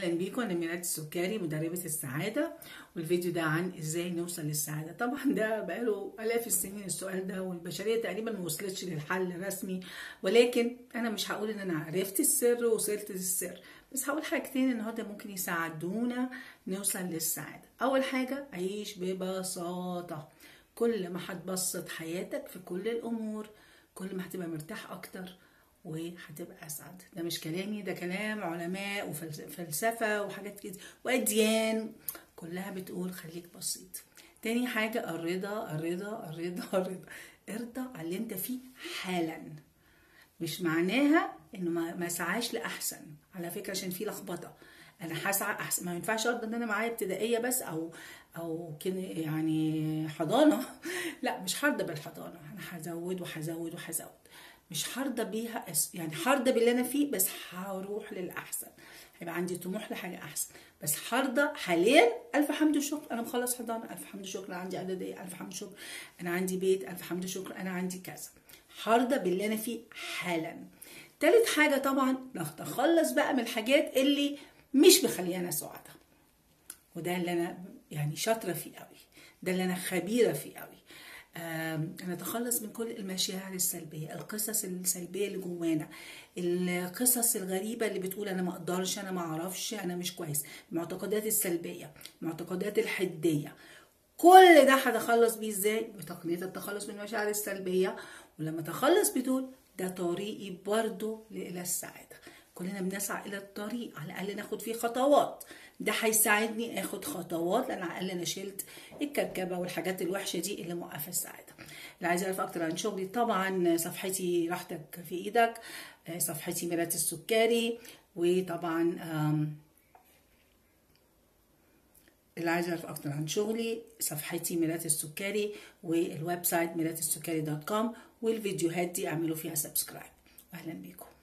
اهلا بيكم انا ميرات السكري مدربه السعاده والفيديو ده عن ازاي نوصل للسعاده طبعا ده بقاله الاف السنين السؤال ده والبشريه تقريبا ما وصلتش للحل الرسمي ولكن انا مش هقول ان انا عرفت السر ووصلت للسر بس هقول حاجتين النهارده ممكن يساعدونا نوصل للسعاده اول حاجه عيش ببساطه كل ما هتبسط حياتك في كل الامور كل ما هتبقى مرتاح اكتر وهتبقى اسعد ده مش كلامي ده كلام علماء وفلسفه وحاجات كده واديان كلها بتقول خليك بسيط تاني حاجه الرضا الرضا الرضا الرضا ارضى على اللي انت فيه حالا مش معناها انه ما اسعاش لاحسن على فكره عشان في لخبطه انا هسعى احسن ما ينفعش ارضى ان انا معايا ابتدائيه بس او او كده يعني حضانه لا مش هرضى بالحضانه انا هزود وهزود وهزود مش هرضى بيها يعني هرضى باللي انا فيه بس هروح للاحسن هيبقى عندي طموح لحاجه احسن بس هرضى حاليا الف حمد وشكر انا مخلص حضانه الف حمد وشكر انا عندي اعداديه الف حمد وشكر انا عندي بيت الف حمد وشكر انا عندي كذا هرضى باللي انا فيه حالا تالت حاجه طبعا نتخلص بقى من الحاجات اللي مش مخليانا سعداء وده اللي انا يعني شاطره فيه قوي ده اللي انا خبيره فيه قوي نتخلص من كل المشاعر السلبية القصص السلبية اللي جوانا القصص الغريبة اللي بتقول أنا ما أقدرش أنا ما أعرفش أنا مش كويس المعتقدات السلبية المعتقدات الحدية كل ده هتخلص بيه ازاي بتقنية التخلص من المشاعر السلبية ولما اتخلص بدول ده طريقي برضو إلى السعادة كلنا بنسعى الى الطريق على الاقل ناخد فيه خطوات ده هيساعدني اخد خطوات لان على الاقل انا شلت الكركبه والحاجات الوحشه دي اللي موقفه السعاده اللي عايز يعرف اكتر عن شغلي طبعا صفحتي راحتك في ايدك صفحتي ميرات السكري وطبعا اللي عايز يعرف اكتر عن شغلي صفحتي ميرات السكري والويب سايت ميرات السكري دوت كوم والفيديوهات دي اعملوا فيها سبسكرايب اهلا بيكم